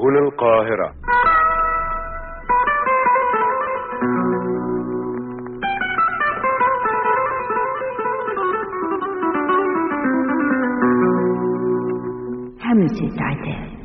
سبل القاهرة همسة عتاب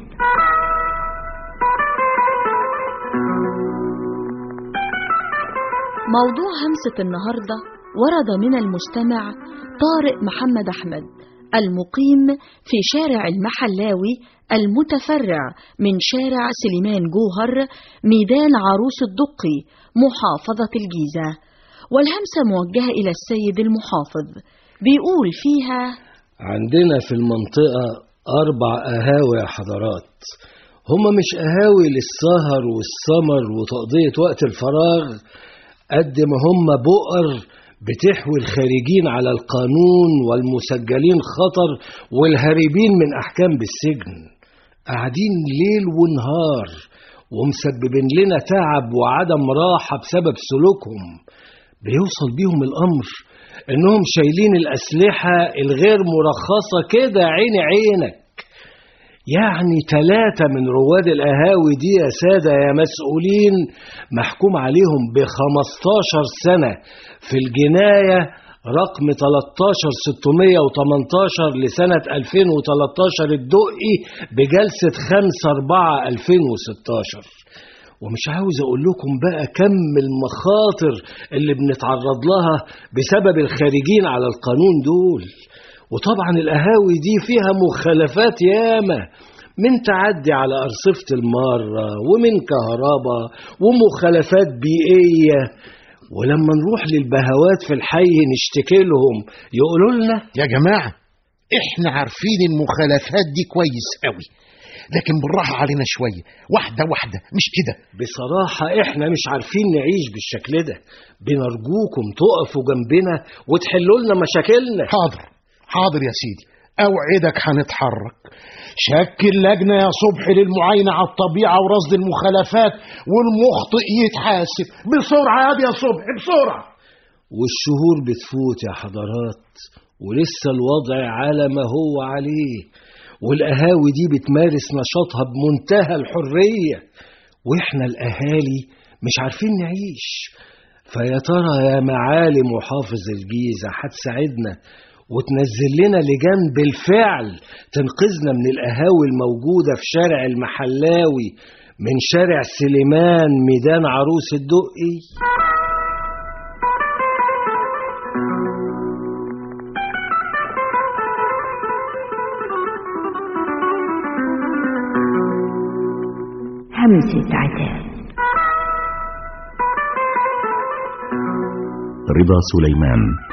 موضوع همسة النهاردة ورد من المستمع طارق محمد أحمد المقيم في شارع المحلاوي المتفرع من شارع سليمان جوهر ميدان عروس الدقي محافظة الجيزة والهمسة موجهة إلى السيد المحافظ بيقول فيها عندنا في المنطقة أربع قهاوي يا حضرات هما مش قهاوي للسهر والسمر وتقضية وقت الفراغ قد ما هما بؤر بتحوي الخارجين على القانون والمسجلين خطر والهاربين من أحكام بالسجن قاعدين ليل ونهار ومسببين لنا تعب وعدم راحة بسبب سلوكهم بيوصل بيهم الأمر إنهم شايلين الأسلحة الغير مرخصة كده عين عينك يعني ثلاثة من رواد القهاوي دي يا سادة يا مسؤولين محكوم عليهم ب 15 سنة في الجناية رقم 13618 لسنة 2013 الدقي بجلسة 5 4 2016 ومش عاوز اقول لكم بقى كم المخاطر اللي بنتعرض لها بسبب الخارجين على القانون دول وطبعا القهاوي دي فيها مخالفات ياما من تعدي على أرصفة المارة ومن كهرباء ومخالفات بيئية ولما نروح للبهوات في الحي نشتكي لهم يقولوا لنا يا جماعة احنا عارفين المخالفات دي كويس قوي لكن بالراحة علينا شوية واحدة واحدة مش كده بصراحة احنا مش عارفين نعيش بالشكل ده بنرجوكم تقفوا جنبنا وتحلوا لنا مشاكلنا حاضر حاضر يا سيدي اوعدك هنتحرك شكل لجنة يا صبحي للمعاينة على الطبيعة ورصد المخالفات والمخطئ يتحاسب بسرعة يا يا صبحي بسرعة والشهور بتفوت يا حضرات ولسه الوضع على ما هو عليه والقهاوي دي بتمارس نشاطها بمنتهى الحرية واحنا الأهالي مش عارفين نعيش فيا ترى يا معالي محافظ الجيزة هتساعدنا وتنزل لنا لجان بالفعل تنقذنا من القهاوي الموجودة في شارع المحلاوي من شارع سليمان ميدان عروس الدقي همسة عتاب رضا سليمان